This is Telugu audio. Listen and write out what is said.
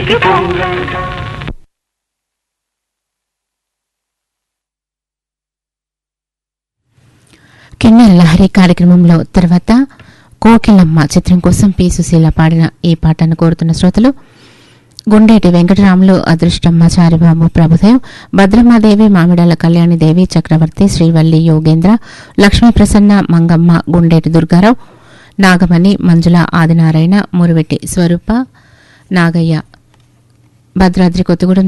ఇంటికి పోంగంట కిన్నెర లహరి కార్యక్రమంలో తర్వాత కోకిలమ్మ చిత్రం కోసం పి సుశీల పాడిన ఈ పాటను కోరుతున్న శ్రోతలు గుండేటి వెంకటరాములు అదృష్టమ్మ చారిబాబు ప్రభుదేవ్ భద్రమాదేవి మామిడాల కళ్యాణిదేవి చక్రవర్తి శ్రీవల్లి యోగేంద్ర లక్ష్మీ ప్రసన్న మంగమ్మ గుండేటి దుర్గారావు నాగమణి మంజుల ఆదినారాయణ మురివెట్టి స్వరూప నాగయ్య భద్రాద్రి కొత్తగూడెం